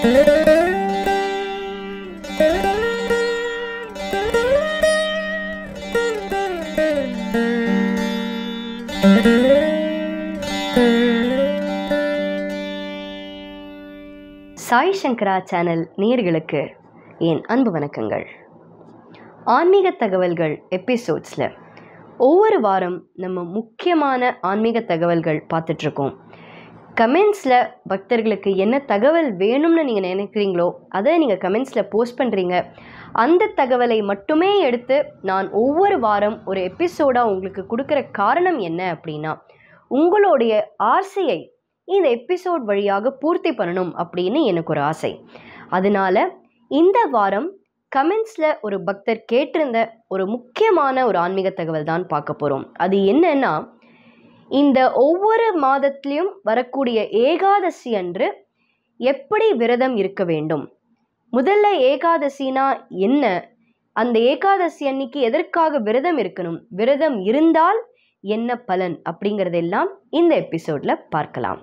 சாய் சங்கரா channel நேர்களுக்கு என் அன்பு வணக்கங்கள் ஆன்மீக தகவல்கள் எபிசோட்ஸில் ஒவ்வொரு வாரம் நம்ம முக்கியமான ஆன்மீக தகவல்கள் பார்த்துட்ருக்கோம் கமெண்ட்ஸில் பக்தர்களுக்கு என்ன தகவல் வேணும்னு நீங்கள் நினைக்கிறீங்களோ அதை நீங்கள் கமெண்ட்ஸில் போஸ்ட் பண்ணுறீங்க அந்த தகவலை மட்டுமே எடுத்து நான் ஒவ்வொரு வாரம் ஒரு எபிசோடாக உங்களுக்கு கொடுக்குற காரணம் என்ன அப்படின்னா உங்களுடைய ஆசையை இந்த எபிசோட் வழியாக பூர்த்தி பண்ணணும் அப்படின்னு எனக்கு ஒரு ஆசை அதனால இந்த வாரம் கமெண்ட்ஸில் ஒரு பக்தர் கேட்டிருந்த ஒரு முக்கியமான ஒரு ஆன்மீக தகவல் தான் பார்க்க போகிறோம் அது என்னன்னா இந்த ஒவ்வொரு மாதத்துலேயும் வரக்கூடிய ஏகாதசி அன்று எப்படி விரதம் இருக்க வேண்டும் முதல்ல ஏகாதசினா என்ன அந்த ஏகாதசி அன்னைக்கு எதற்காக விரதம் இருக்கணும் விரதம் இருந்தால் என்ன பலன் அப்படிங்கிறதெல்லாம் இந்த எபிசோட்ல பார்க்கலாம்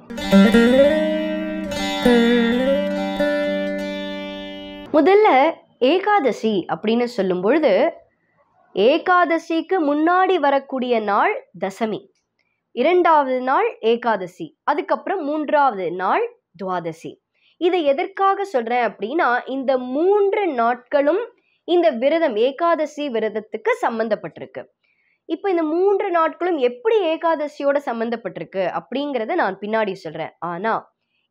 முதல்ல ஏகாதசி அப்படின்னு சொல்லும் பொழுது ஏகாதசிக்கு முன்னாடி வரக்கூடிய நாள் தசமி இரண்டாவது நாள் ஏகாதசி அதுக்கப்புறம் மூன்றாவது நாள் துவாதசி இதை எதற்காக சொல்றேன் அப்படின்னா இந்த மூன்று நாட்களும் இந்த விரதம் ஏகாதசி விரதத்துக்கு சம்பந்தப்பட்டிருக்கு இப்போ இந்த மூன்று நாட்களும் எப்படி ஏகாதசியோட சம்மந்தப்பட்டிருக்கு அப்படிங்கிறத நான் பின்னாடி சொல்கிறேன் ஆனால்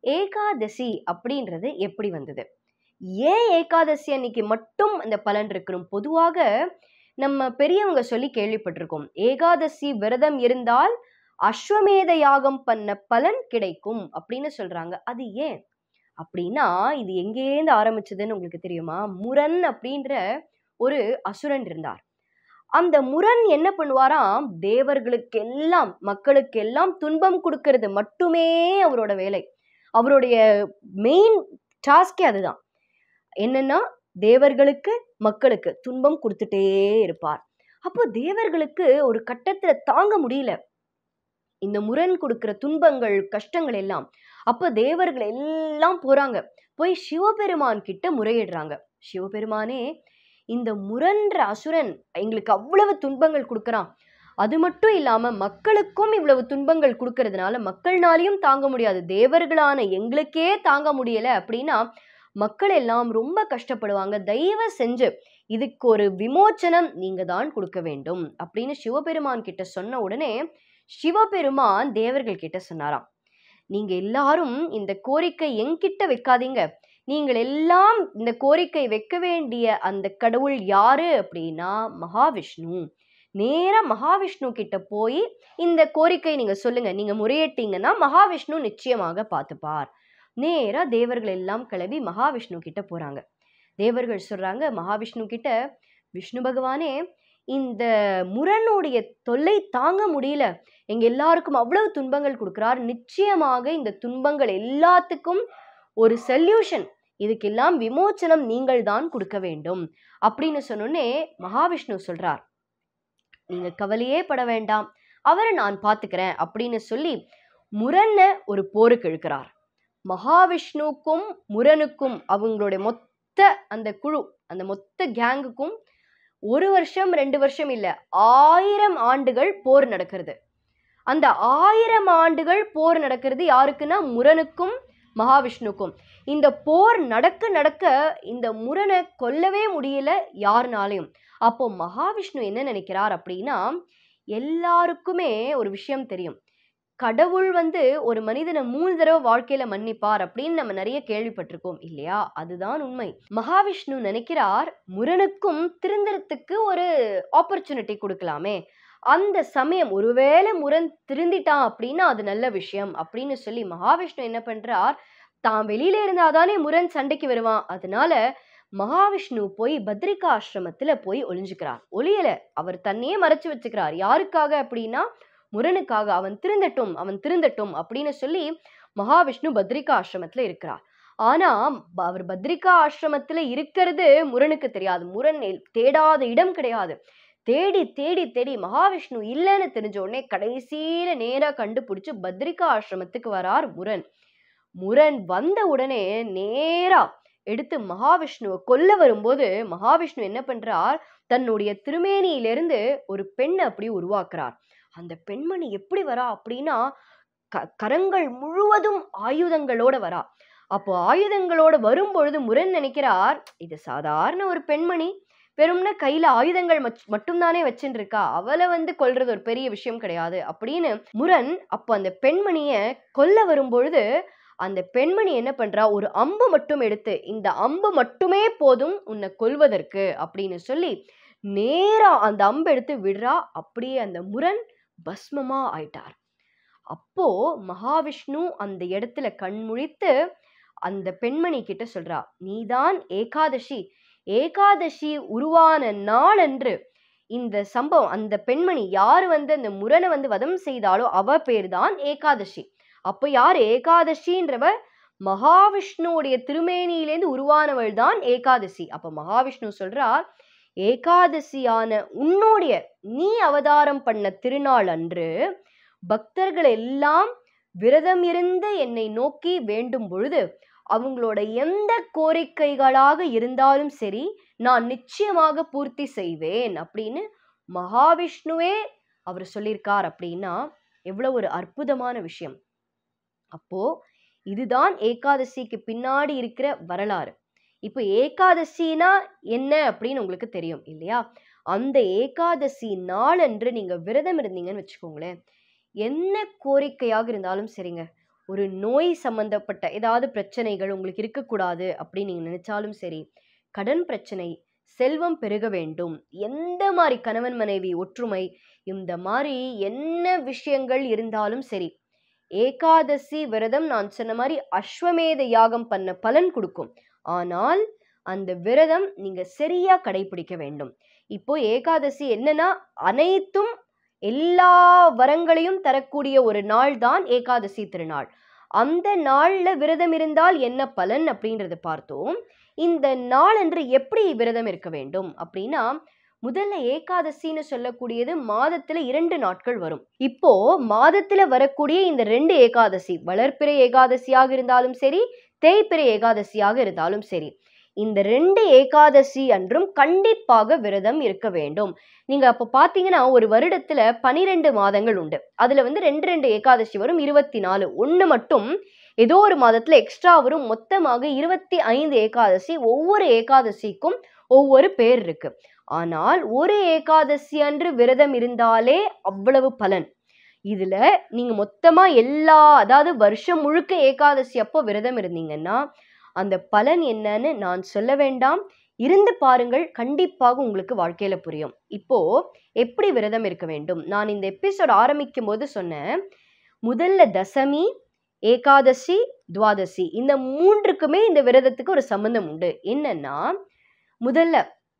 ஏகாதசி அப்படின்றது எப்படி வந்தது ஏன் ஏகாதசி அன்னைக்கு மட்டும் அந்த பலன் இருக்கணும் பொதுவாக நம்ம பெரியவங்க சொல்லி கேள்விப்பட்டிருக்கோம் ஏகாதசி விரதம் இருந்தால் அஸ்வமேத யாகம் பண்ண பலன் கிடைக்கும் அப்படின்னு சொல்றாங்க அது ஏன் அப்படின்னா இது எங்கேருந்து ஆரம்பிச்சதுன்னு உங்களுக்கு தெரியுமா முரண் அப்படின்ற ஒரு அசுரன் இருந்தார் அந்த முரண் என்ன பண்ணுவாராம் தேவர்களுக்கெல்லாம் மக்களுக்கெல்லாம் துன்பம் கொடுக்கறது மட்டுமே அவரோட வேலை அவருடைய மெயின் டாஸ்கே அதுதான் என்னன்னா தேவர்களுக்கு மக்களுக்கு துன்பம் கொடுத்துட்டே இருப்பார் அப்போ தேவர்களுக்கு ஒரு கட்டத்துல தாங்க முடியல இந்த முரண் கொடுக்கிற துன்பங்கள் கஷ்டங்கள் எல்லாம் அப்போ தேவர்கள் எல்லாம் போறாங்க போய் சிவபெருமான் கிட்ட முறையிடுறாங்க சிவபெருமானே இந்த முரன்ற அசுரன் எங்களுக்கு அவ்வளவு துன்பங்கள் கொடுக்குறான் அது மட்டும் இல்லாம மக்களுக்கும் இவ்வளவு துன்பங்கள் கொடுக்கறதுனால மக்கள்னாலையும் தாங்க முடியாது தேவர்களான எங்களுக்கே தாங்க முடியல அப்படின்னா மக்கள் எல்லாம் ரொம்ப கஷ்டப்படுவாங்க தயவு செஞ்சு இதுக்கு ஒரு விமோச்சனம் நீங்க தான் கொடுக்க வேண்டும் அப்படின்னு சிவபெருமான் கிட்ட சொன்ன உடனே சிவபெருமான் தேவர்கள் கிட்ட சொன்னாராம் நீங்க எல்லாரும் இந்த கோரிக்கை என்கிட்ட வைக்காதீங்க நீங்கள் எல்லாம் இந்த கோரிக்கை வைக்க வேண்டிய அந்த கடவுள் யாரு அப்படின்னா மகாவிஷ்ணு நேரா மகாவிஷ்ணு கிட்ட போய் இந்த கோரிக்கை நீங்க சொல்லுங்க நீங்க முறையிட்டீங்கன்னா மகாவிஷ்ணு நிச்சயமாக பார்த்துப்பார் நேரா தேவர்கள் எல்லாம் கிளம்பி மகாவிஷ்ணு கிட்ட போறாங்க தேவர்கள் சொல்றாங்க மகாவிஷ்ணு கிட்ட விஷ்ணு பகவானே இந்த முரணுடைய தொல்லை தாங்க முடியல எங்க எல்லாருக்கும் அவ்வளவு துன்பங்கள் கொடுக்கிறார் நிச்சயமாக இந்த துன்பங்கள் எல்லாத்துக்கும் ஒரு சொல்யூஷன் இதுக்கெல்லாம் விமோச்சனம் நீங்கள் தான் கொடுக்க வேண்டும் அப்படின்னு சொன்னோடனே மகாவிஷ்ணு சொல்றார் நீங்க கவலையே பட வேண்டாம் அவரை நான் பார்த்துக்கிறேன் அப்படின்னு சொல்லி முரண்ண ஒரு போருக்கு இழுக்கிறார் மகாவிஷ்ணுக்கும் முரனுக்கும் அவங்களுடைய மொத்த அந்த குழு அந்த மொத்த கேங்குக்கும் ஒரு வருஷம் ரெண்டு வருஷம் இல்ல ஆயிரம் ஆண்டுகள் போர் நடக்கிறது அந்த ஆயிரம் ஆண்டுகள் போர் நடக்கிறது யாருக்குன்னா முரனுக்கும் மகாவிஷ்ணுக்கும் இந்த போர் நடக்க நடக்க இந்த முரணை கொல்லவே முடியல யாருனாலையும் அப்போ மகாவிஷ்ணு என்ன நினைக்கிறார் அப்படின்னா எல்லாருக்குமே ஒரு விஷயம் தெரியும் கடவுள் வந்து ஒரு மனிதனை மூணு தடவை வாழ்க்கையில மன்னிப்பார் அப்படின்னு நம்ம நிறைய கேள்விப்பட்டிருக்கோம் இல்லையா அதுதான் உண்மை மகாவிஷ்ணு நினைக்கிறார் முரனுக்கும் திருந்தறதுக்கு ஒரு ஆப்பர்ச்சுனிட்டி கொடுக்கலாமே அந்த சமயம் ஒருவேளை முரண் திருந்திட்டான் அப்படின்னா அது நல்ல விஷயம் அப்படின்னு சொல்லி மகாவிஷ்ணு என்ன பண்றார் தான் வெளியில இருந்தாதானே முரண் சண்டைக்கு வருவான் அதனால மகாவிஷ்ணு போய் பத்ரிகா ஆசிரமத்துல போய் ஒளிஞ்சுக்கிறார் ஒளியல அவர் தன்னையே மறைச்சு வச்சுக்கிறார் யாருக்காக அப்படின்னா முரனுக்காக அவன் திருந்தட்டும் அவன் திருந்தட்டும் அப்படின்னு சொல்லி மகாவிஷ்ணு பத்ரிகா ஆசிரமத்துல இருக்கிறார் ஆனா ப- அவர் பத்ரிகா ஆசிரமத்துல இருக்கிறது முரனுக்கு தெரியாது முரண் எல்- தேடாத இடம் கிடையாது தேடி தேடி தேடி மகாவிஷ்ணு இல்லைன்னு தெரிஞ்ச உடனே கடைசியில நேரா கண்டுபிடிச்சு பத்ரிகா ஆசிரமத்துக்கு வரார் முரண் முரண் வந்த உடனே நேரா எடுத்து மகாவிஷ்ணுவை கொல்ல வரும்போது மகாவிஷ்ணு என்ன பண்றார் தன்னுடைய திருமேனியிலிருந்து ஒரு பெண்ணை அப்படி உருவாக்குறார் அந்த பெண்மணி எப்படி வரா அப்படின்னா க கரங்கள் முழுவதும் ஆயுதங்களோட வரா அப்போ ஆயுதங்களோட வரும்பொழுது முரண் நினைக்கிறார் இது சாதாரண ஒரு பெண்மணி வெறும்னா கையில ஆயுதங்கள் மச்- மட்டும்தானே வச்சுட்டு இருக்கா அவளை வந்து கொல்றது ஒரு பெரிய விஷயம் கிடையாது அப்படின்னு முரண் அப்போ அந்த பெண்மணிய கொல்ல வரும்பொழுது அந்த பெண்மணி என்ன பண்றா ஒரு அம்பு மட்டும் எடுத்து இந்த அம்பு மட்டுமே போதும் உன்னை கொல்வதற்கு அப்படின்னு சொல்லி நேரா அந்த அம்பு எடுத்து விடுறா அப்படியே அந்த முரண் பஸ்மமா ஆயிட்டார் அப்போ மகாவிஷ்ணு அந்த இடத்துல கண்முழித்து அந்த பெண்மணி கிட்ட சொல்றா நீதான் ஏகாதசி ஏகாதசி உருவான நாளன்று இந்த சம்பவம் அந்த பெண்மணி யார் வந்து அந்த முரணை வந்து வதம் செய்தாலோ அவ பேர் தான் ஏகாதசி அப்போ யார் ஏகாதசின்றவ மகாவிஷ்ணுவுடைய திருமேனியிலேருந்து உருவானவள் தான் ஏகாதசி அப்ப மகாவிஷ்ணு சொல்றார் ஏகாதசியான உன்னுடைய நீ அவதாரம் பண்ண திருநாள் அன்று பக்தர்கள் எல்லாம் விரதம் இருந்து என்னை நோக்கி வேண்டும் பொழுது அவங்களோட எந்த கோரிக்கைகளாக இருந்தாலும் சரி நான் நிச்சயமாக பூர்த்தி செய்வேன் அப்படின்னு மகாவிஷ்ணுவே அவர் சொல்லியிருக்கார் அப்படின்னா எவ்வளவு ஒரு அற்புதமான விஷயம் அப்போ இதுதான் ஏகாதசிக்கு பின்னாடி இருக்கிற வரலாறு இப்போ ஏகாதசினா என்ன அப்படின்னு உங்களுக்கு தெரியும் இல்லையா அந்த ஏகாதசி நாளன்று நீங்க விரதம் இருந்தீங்கன்னு வச்சுக்கோங்களேன் என்ன கோரிக்கையாக இருந்தாலும் சரிங்க ஒரு நோய் சம்பந்தப்பட்ட ஏதாவது பிரச்சனைகள் உங்களுக்கு இருக்கக்கூடாது அப்படின்னு நீங்க நினைச்சாலும் சரி கடன் பிரச்சனை செல்வம் பெருக வேண்டும் எந்த மாதிரி கணவன் மனைவி ஒற்றுமை இந்த மாதிரி என்ன விஷயங்கள் இருந்தாலும் சரி ஏகாதசி விரதம் நான் சொன்ன மாதிரி அஸ்வமேத யாகம் பண்ண பலன் கொடுக்கும் ஆனால் அந்த விரதம் நீங்க சரியா கடைபிடிக்க வேண்டும் இப்போ ஏகாதசி என்னன்னா அனைத்தும் எல்லா வரங்களையும் தரக்கூடிய ஒரு நாள் தான் ஏகாதசி திருநாள் அந்த நாள்ல விரதம் இருந்தால் என்ன பலன் அப்படின்றத பார்த்தோம் இந்த நாளன்று எப்படி விரதம் இருக்க வேண்டும் அப்படின்னா முதல்ல ஏகாதசின்னு சொல்லக்கூடியது மாதத்துல இரண்டு நாட்கள் வரும் இப்போ மாதத்துல வரக்கூடிய இந்த ரெண்டு ஏகாதசி வளர்ப்பிறை ஏகாதசியாக இருந்தாலும் சரி தேய்பிறை ஏகாதசியாக இருந்தாலும் சரி இந்த ரெண்டு ஏகாதசி அன்றும் கண்டிப்பாக விரதம் இருக்க வேண்டும் நீங்க அப்போ பாத்தீங்கன்னா ஒரு வருடத்துல பனிரெண்டு மாதங்கள் உண்டு அதுல வந்து ரெண்டு ரெண்டு ஏகாதசி வரும் இருபத்தி நாலு ஒண்ணு மட்டும் ஏதோ ஒரு மாதத்துல எக்ஸ்ட்ரா வரும் மொத்தமாக இருபத்தி ஐந்து ஏகாதசி ஒவ்வொரு ஏகாதசிக்கும் ஒவ்வொரு பேர் இருக்கு ஆனால் ஒரு ஏகாதசி அன்று விரதம் இருந்தாலே அவ்வளவு பலன் இதுல நீங்க மொத்தமா எல்லா அதாவது வருஷம் முழுக்க ஏகாதசி அப்போ விரதம் இருந்தீங்கன்னா அந்த பலன் என்னன்னு நான் சொல்ல வேண்டாம் இருந்து பாருங்கள் கண்டிப்பாக உங்களுக்கு வாழ்க்கையில புரியும் இப்போ எப்படி விரதம் இருக்க வேண்டும் நான் இந்த எபிசோட் ஆரம்பிக்கும் போது சொன்னேன் முதல்ல தசமி ஏகாதசி துவாதசி இந்த மூன்றுக்குமே இந்த விரதத்துக்கு ஒரு சம்பந்தம் உண்டு என்னன்னா முதல்ல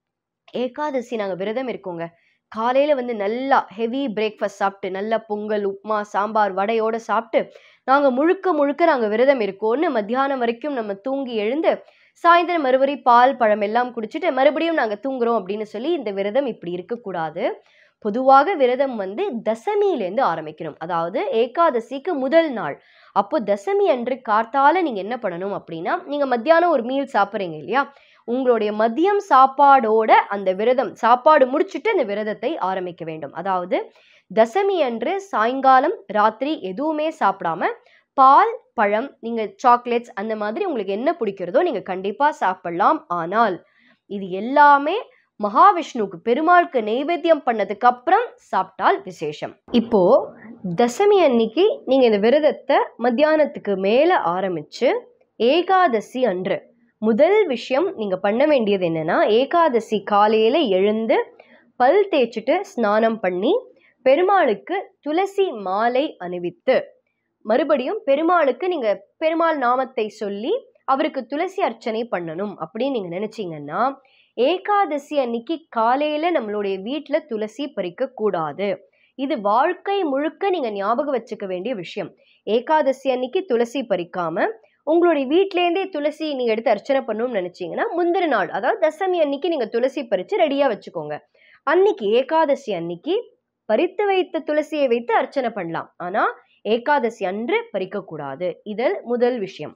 ஏகாதசி நாங்க விரதம் இருக்கோங்க காலையில வந்து நல்லா ஹெவி பிரேக்ஃபாஸ்ட் சாப்பிட்டு நல்லா பொங்கல் உப்புமா சாம்பார் வடையோட சாப்பிட்டு நாங்க முழுக்க முழுக்க நாங்க விரதம் இருக்கோம்னு மத்தியானம் வரைக்கும் நம்ம தூங்கி எழுந்து சாயந்தரம் மறுபடி பால் பழம் எல்லாம் குடிச்சிட்டு மறுபடியும் நாங்க தூங்குறோம் அப்படின்னு சொல்லி இந்த விரதம் இப்படி இருக்கக்கூடாது பொதுவாக விரதம் வந்து தசமியிலேருந்து ஆரம்பிக்கணும் அதாவது ஏகாதசிக்கு முதல் நாள் அப்போ தசமி அன்று கார்த்தால நீங்க என்ன பண்ணணும் அப்படின்னா நீங்க மத்தியானம் ஒரு மீல் சாப்பிட்றீங்க இல்லையா உங்களுடைய மதியம் சாப்பாடோட அந்த விரதம் சாப்பாடு முடிச்சுட்டு அந்த விரதத்தை ஆரம்பிக்க வேண்டும் அதாவது தசமி அன்று சாயங்காலம் ராத்திரி எதுவுமே சாப்பிடாம பால் பழம் நீங்க சாக்லேட்ஸ் அந்த மாதிரி உங்களுக்கு என்ன பிடிக்கிறதோ நீங்க கண்டிப்பா சாப்பிடலாம் ஆனால் இது எல்லாமே மகாவிஷ்ணுவுக்கு பெருமாளுக்கு நெய்வேத்தியம் பண்ணதுக்கு அப்புறம் சாப்பிட்டால் விசேஷம் இப்போ தசமி அன்னைக்கு நீங்க இந்த விரதத்தை மத்தியானத்துக்கு மேல ஆரம்பிச்சு ஏகாதசி அன்று முதல் விஷயம் நீங்க பண்ண வேண்டியது என்னன்னா ஏகாதசி காலையில எழுந்து பல் தேய்ச்சிட்டு ஸ்நானம் பண்ணி பெருமாளுக்கு துளசி மாலை அணிவித்து மறுபடியும் பெருமாளுக்கு நீங்க பெருமாள் நாமத்தை சொல்லி அவருக்கு துளசி அர்ச்சனை பண்ணணும் அப்படின்னு நீங்க நினைச்சீங்கன்னா ஏகாதசி அன்னைக்கு காலையில நம்மளுடைய வீட்ல துளசி பறிக்க கூடாது இது வாழ்க்கை முழுக்க நீங்க ஞாபகம் வச்சுக்க வேண்டிய விஷயம் ஏகாதசி அன்னைக்கு துளசி பறிக்காம உங்களுடைய வீட்லேருந்தே துளசி நீங்க எடுத்து அர்ச்சனை பண்ணணும்னு நினைச்சீங்கன்னா முந்தின நாள் அதாவது தசமி அன்னைக்கு நீங்க துளசி பறிச்சு ரெடியா வச்சுக்கோங்க அன்னைக்கு ஏகாதசி அன்னைக்கு பறித்து வைத்த துளசியை வைத்து அர்ச்சனை பண்ணலாம் ஆனா ஏகாதசி அன்று பறிக்கக்கூடாது இதழ் முதல் விஷயம்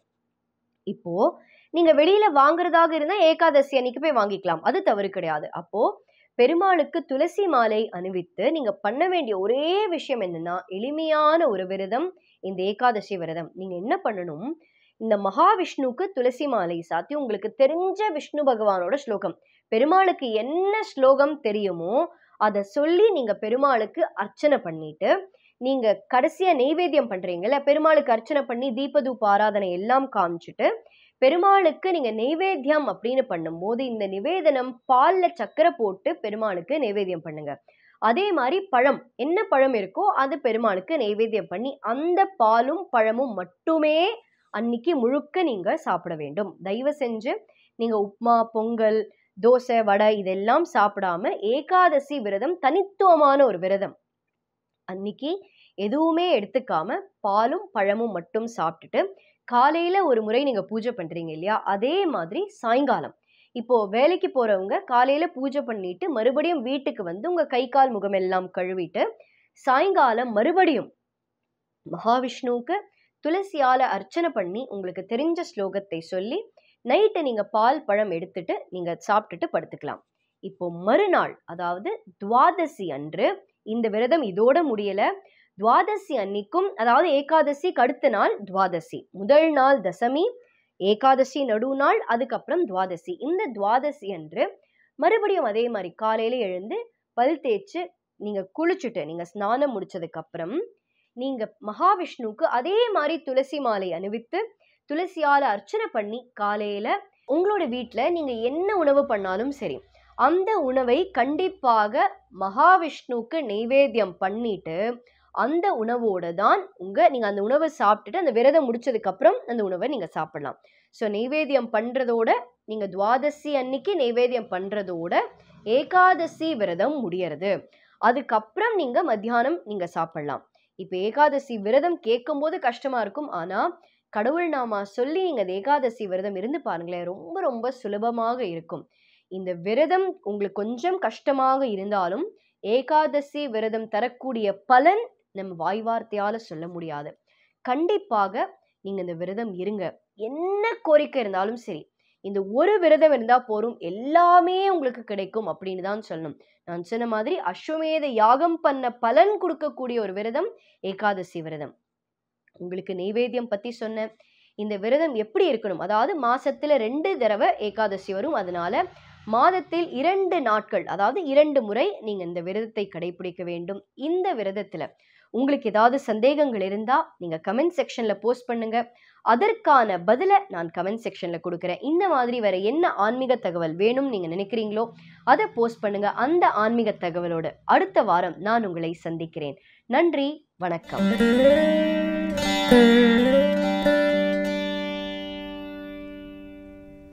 இப்போ நீங்க வெளியில வாங்குறதாக இருந்தா ஏகாதசி அன்னைக்கு போய் வாங்கிக்கலாம் அது தவறு கிடையாது அப்போ பெருமாளுக்கு துளசி மாலை அணிவித்து நீங்க பண்ண வேண்டிய ஒரே விஷயம் என்னன்னா எளிமையான ஒரு விரதம் இந்த ஏகாதசி விரதம் நீங்க என்ன பண்ணணும் இந்த மகாவிஷ்ணுவுக்கு துளசி மாலை சாத்தி உங்களுக்கு தெரிஞ்ச விஷ்ணு பகவானோட ஸ்லோகம் பெருமாளுக்கு என்ன ஸ்லோகம் தெரியுமோ அதை சொல்லி நீங்க பெருமாளுக்கு அர்ச்சனை பண்ணிட்டு நீங்க கடைசியா நெய்வேத்தியம் பண்றீங்கல்ல பெருமாளுக்கு அர்ச்சனை பண்ணி தீபதூப ஆராதனை எல்லாம் காமிச்சிட்டு பெருமாளுக்கு நீங்க நெய்வேத்தியம் அப்படின்னு பண்ணும்போது இந்த நிவேதனம் பால்ல சக்கரை போட்டு பெருமாளுக்கு நெய்வேத்தியம் பண்ணுங்க அதே மாதிரி பழம் என்ன பழம் இருக்கோ அது பெருமாளுக்கு நெய்வேத்தியம் பண்ணி அந்த பாலும் பழமும் மட்டுமே அன்னைக்கு முழுக்க நீங்க சாப்பிட வேண்டும் தயவு செஞ்சு நீங்க உப்மா பொங்கல் தோசை வடை இதெல்லாம் சாப்பிடாம ஏகாதசி விரதம் தனித்துவமான ஒரு விரதம் அன்னைக்கு எதுவுமே எடுத்துக்காம பாலும் பழமும் மட்டும் சாப்பிட்டுட்டு காலையில ஒரு முறை நீங்க பூஜை பண்றீங்க இல்லையா அதே மாதிரி சாயங்காலம் இப்போ வேலைக்கு போறவங்க காலையில பூஜை பண்ணிட்டு மறுபடியும் வீட்டுக்கு வந்து உங்க கை கால் முகம் எல்லாம் கழுவிட்டு சாயங்காலம் மறுபடியும் மகாவிஷ்ணுவுக்கு துளசியால அர்ச்சனை பண்ணி உங்களுக்கு தெரிஞ்ச ஸ்லோகத்தை சொல்லி நைட்டு நீங்க பால் பழம் எடுத்துட்டு நீங்க சாப்பிட்டுட்டு படுத்துக்கலாம் இப்போ மறுநாள் அதாவது துவாதசி அன்று இந்த விரதம் இதோட முடியல துவாதசி அன்னைக்கும் அதாவது ஏகாதசிக்கு அடுத்த நாள் துவாதசி முதல் நாள் தசமி ஏகாதசி நடுநாள் அதுக்கப்புறம் துவாதசி இந்த துவாதசி அன்று மறுபடியும் அதே மாதிரி காலையில எழுந்து பல் தேய்ச்சு நீங்க குளிச்சுட்டு நீங்க ஸ்நானம் முடிச்சதுக்கு அப்புறம் நீங்க மகாவிஷ்ணுவுக்கு அதே மாதிரி துளசி மாலை அணிவித்து துளசியால அர்ச்சனை பண்ணி காலையில உங்களோட வீட்ல நீங்க என்ன உணவு பண்ணாலும் சரி அந்த உணவை கண்டிப்பாக மகாவிஷ்ணுவுக்கு நெய்வேத்தியம் பண்ணிட்டு அந்த உணவோட தான் உங்க நீங்க அந்த உணவை சாப்பிட்டுட்டு அந்த விரதம் முடிச்சதுக்கு அப்புறம் அந்த உணவை நீங்க சாப்பிடலாம் ஸோ நெய்வேத்தியம் பண்றதோட நீங்க துவாதசி அன்னைக்கு நெய்வேத்தியம் பண்றதோட ஏகாதசி விரதம் முடியறது அதுக்கப்புறம் நீங்க மத்தியானம் நீங்க சாப்பிடலாம் இப்போ ஏகாதசி விரதம் கேட்கும்போது கஷ்டமா இருக்கும் ஆனா கடவுள் நாமா சொல்லி நீங்க அந்த ஏகாதசி விரதம் இருந்து பாருங்களேன் ரொம்ப ரொம்ப சுலபமாக இருக்கும் இந்த விரதம் உங்களுக்கு கொஞ்சம் கஷ்டமாக இருந்தாலும் ஏகாதசி விரதம் தரக்கூடிய பலன் நம்ம வாய் வார்த்தையால சொல்ல முடியாது கண்டிப்பாக நீங்க இந்த விரதம் இருங்க என்ன கோரிக்கை இருந்தாலும் சரி இந்த ஒரு விரதம் இருந்தா போரும் எல்லாமே உங்களுக்கு கிடைக்கும் அப்படின்னு தான் சொல்லணும் நான் சொன்ன மாதிரி அஸ்வமேத யாகம் பண்ண பலன் கொடுக்கக்கூடிய ஒரு விரதம் ஏகாதசி விரதம் உங்களுக்கு நெய்வேத்தியம் பத்தி சொன்னேன் இந்த விரதம் எப்படி இருக்கணும் அதாவது மாசத்துல ரெண்டு தடவை ஏகாதசி வரும் அதனால மாதத்தில் இரண்டு நாட்கள் அதாவது இரண்டு முறை நீங்க இந்த விரதத்தை கடைபிடிக்க வேண்டும் இந்த விரதத்துல உங்களுக்கு ஏதாவது சந்தேகங்கள் இருந்தா நீங்க கமெண்ட் செக்ஷன்ல போஸ்ட் பண்ணுங்க அதற்கான பதிலை நான் கமெண்ட் செக்ஷன்ல கொடுக்குறேன் இந்த மாதிரி வேற என்ன ஆன்மீக தகவல் வேணும் நீங்க நினைக்கிறீங்களோ அதை போஸ்ட் பண்ணுங்க அந்த ஆன்மீக தகவலோட அடுத்த வாரம் நான் உங்களை சந்திக்கிறேன் நன்றி வணக்கம்